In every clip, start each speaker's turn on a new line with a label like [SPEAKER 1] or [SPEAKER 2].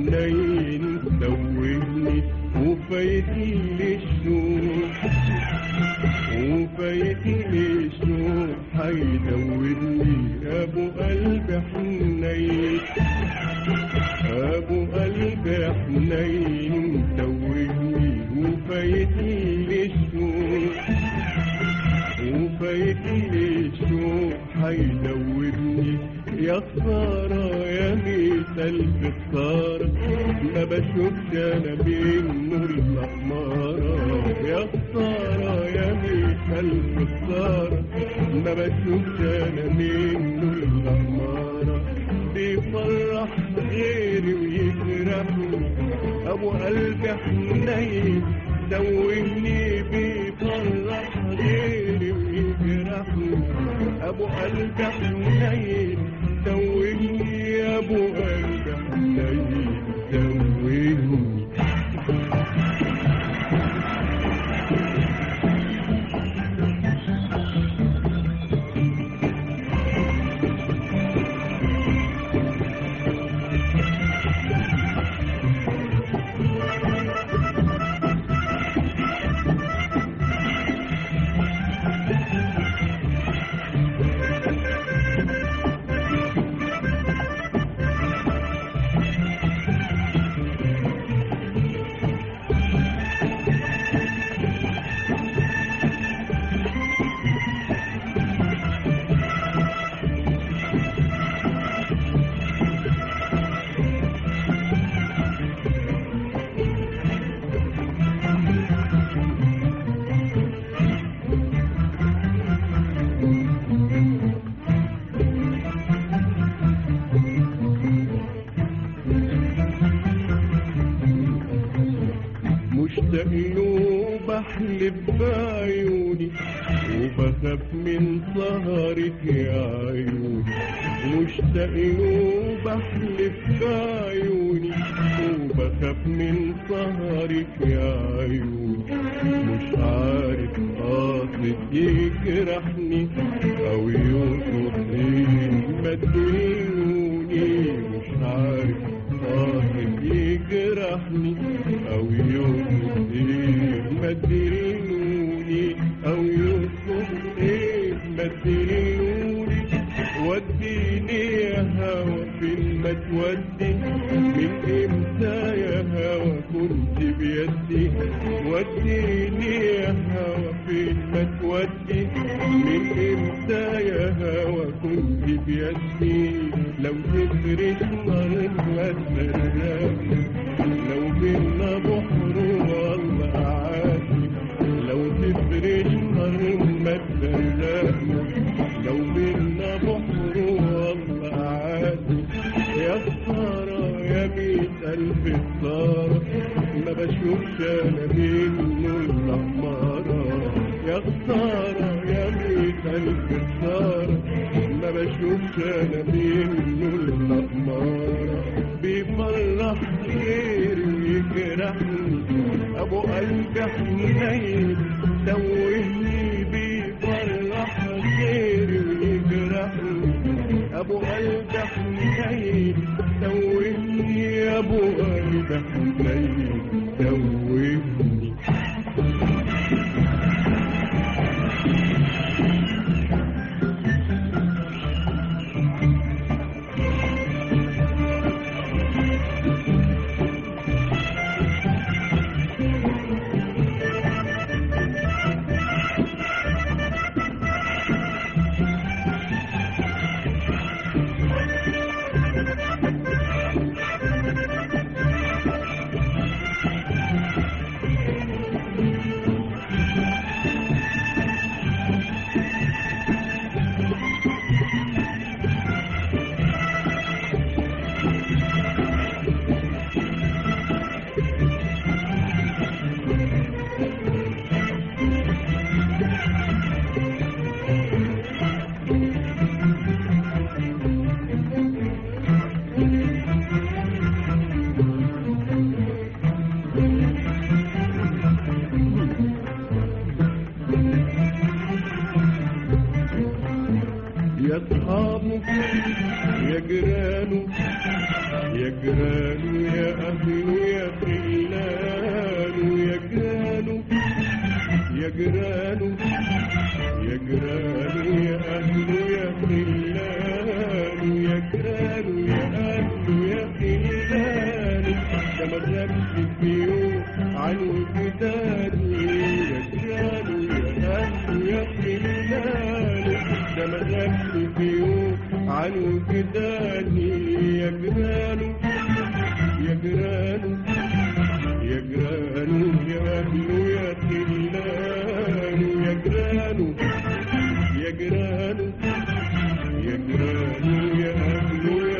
[SPEAKER 1] حنين توهني وفايتني الشوق وفايتني الشوق حيدورني ابو قلب حنين ابو قلب حنين توهني وفايتني الشوق وفايتني الشوق حيدورني يا خسارة يا ميت ألف خسارة ما بشوفش أنا بين نور الأحمارة يا خسارة يا ميت ألف خسارة ما بشوفش أنا بين نور الأحمارة بيفرح غيري ويجرحني أبو قلب حنين دوهني بيفرح غيري ويجرحني ابو قلب حنين دوهني يا ابو قلب حنين دوهني مشتاق له بحلف بعيوني وبخاف من سهرك يا عيوني مشتاق له بحلف بعيوني وبخاف من سهرك يا عيوني مش عارف قاصد يجرحني او يقصد مديوني مش عارف قاصد يجرحني او يقصد مديوني او يقصد مديوني وديني يا هوا فين ما تودي من امتى يا هوا كنت بيدي وديني يا هوا فين ما تودي من امتى يا هوا كنت بيدي لو تفرش نار ما تفرقنا لو بينا بحر والله عادي لو تفرش نار ما تفرقنا لو بينا بحر والله عادي يا خسارة يا ميت ألف خسارة ما بشوفش أنا منه الأحمرة يا خسارة يا ميت ألف خسارة ما بشوفش أنا منه الأحمرة بيفرح غيري ويجرحني أبو قلب حنين توهني بيفرح غيري ويجرحني ابو قلب حنين توهني يا ابو قلب حنين توهني غابش في يوم عن وجداني يا جيرانه يا أهله يا خلانه ده ما غابش في يوم عن وجداني يا جيرانه يا جيرانه يا جيرانه يا أهله يا خلانه يا جيرانه يا جيرانه يا جيرانه يا أهله يا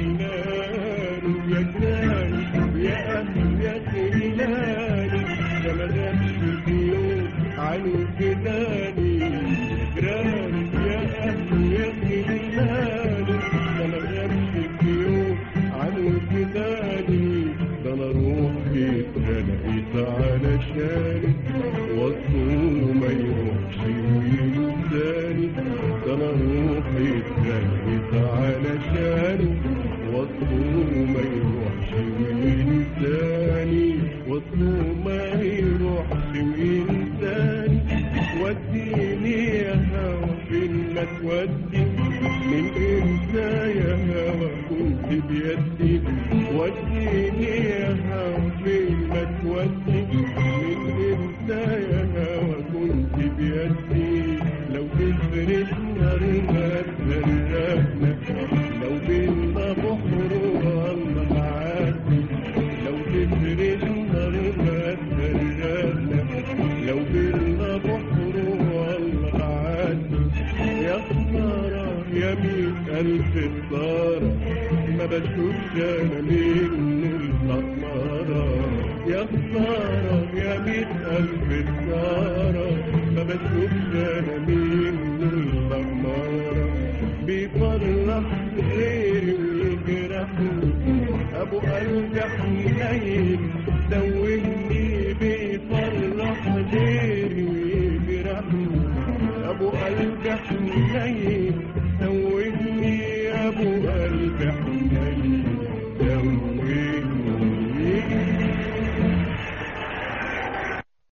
[SPEAKER 1] خلانه يا جيرانه يا أهله يا خلانه ده ما غابش في يوم عن وجداني يا جيرانه يا أهله يا خلانه ده ما غابش في يوم عن وجداني ده انا روحي اتخلقت علشاني واصله ما يروحش وينساني ده انا روحي اتخلقت علشاني واصله ما يروحش وينساني واصله ما يروحش وينساني وديني يا هوا فين ما تودي من امتى يا هوا كنت بيدي وديني يا هوا فين ما تودي من امتى يا هوا كنت بيدي لو تفرش نارنا تفرقنا لو بينا بحر والله معادي لو تفرش نارنا تفرقنا لو بينا بحر والله معادي يا خسارة يا مية ألف خسارة ما بشوفش أنا منه الأقمارة يا خسارة يا مية ألف خسارة ما بشوفش أنا منه الأقمارة بيفرح غيري ويجرحني أبو قلب حنين دوهني